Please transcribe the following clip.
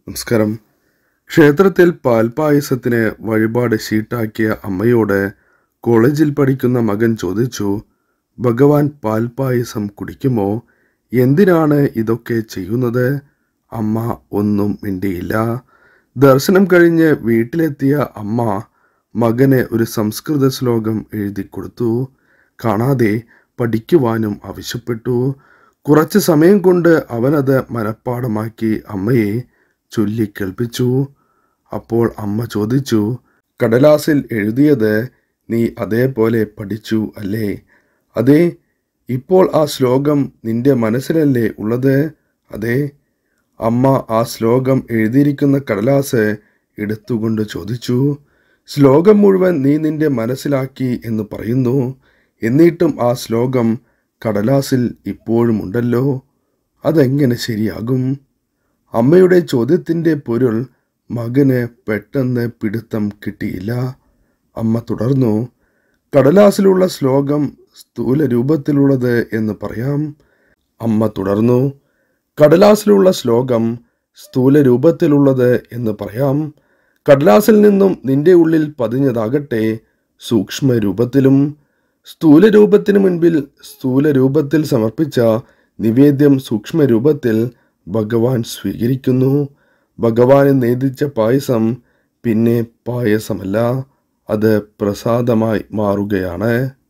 നമസ്കാരം ക്ഷേത്രത്തിൽ പാൽപായസത്തിന് വഴിപാട് ഷീട്ടാക്കിയ അമ്മയോട് കോളേജിൽ പഠിക്കുന്ന മകൻ ചോദിച്ചു ഭഗവാൻ പാൽപായസം കുടിക്കുമോ എന്തിനാണ് ഇതൊക്കെ ചെയ്യുന്നത് അമ്മ ഒന്നും മിണ്ടിയില്ല ദർശനം കഴിഞ്ഞ് വീട്ടിലെത്തിയ അമ്മ മകന് ഒരു സംസ്കൃത ശ്ലോകം എഴുതി കൊടുത്തു കാണാതെ പഠിക്കുവാനും ആവശ്യപ്പെട്ടു കുറച്ച് സമയം കൊണ്ട് അവനത് മനഃപ്പാടമാക്കി അമ്മയെ ചൊല്ലിക്കേൾപ്പിച്ചു അപ്പോൾ അമ്മ ചോദിച്ചു കടലാസിൽ എഴുതിയത് നീ അതേപോലെ പഠിച്ചു അല്ലേ അതെ ഇപ്പോൾ ആ ശ്ലോകം നിന്റെ മനസ്സിലല്ലേ ഉള്ളത് അതെ അമ്മ ആ ശ്ലോകം എഴുതിയിരിക്കുന്ന കടലാസ് എടുത്തുകൊണ്ട് ചോദിച്ചു ശ്ലോകം മുഴുവൻ നീ നിന്റെ മനസ്സിലാക്കി എന്ന് പറയുന്നു എന്നിട്ടും ആ ശ്ലോകം കടലാസിൽ ഇപ്പോഴും ഉണ്ടല്ലോ അതെങ്ങനെ ശരിയാകും അമ്മയുടെ ചോദ്യത്തിൻ്റെ പൊരുൾ മകന് പെട്ടെന്ന് പിടുത്തം കിട്ടിയില്ല അമ്മ തുടർന്നു കടലാസിലുള്ള ശ്ലോകം സ്ഥൂല രൂപത്തിലുള്ളത് എന്ന് പറയാം അമ്മ തുടർന്നു കടലാസിലുള്ള ശ്ലോകം സ്ഥൂല രൂപത്തിലുള്ളത് എന്ന് പറയാം കടലാസിൽ നിന്നും നിന്റെ ഉള്ളിൽ പതിഞ്ഞതാകട്ടെ സൂക്ഷ്മ രൂപത്തിലും സ്ഥൂല രൂപത്തിന് മുൻപിൽ സ്ഥൂല രൂപത്തിൽ സമർപ്പിച്ച നിവേദ്യം സൂക്ഷ്മ രൂപത്തിൽ ഭഗവാൻ സ്വീകരിക്കുന്നു ഭഗവാന് നേദിച്ച പായസം പിന്നെ പായസമല്ല അത് പ്രസാദമായി മാറുകയാണ്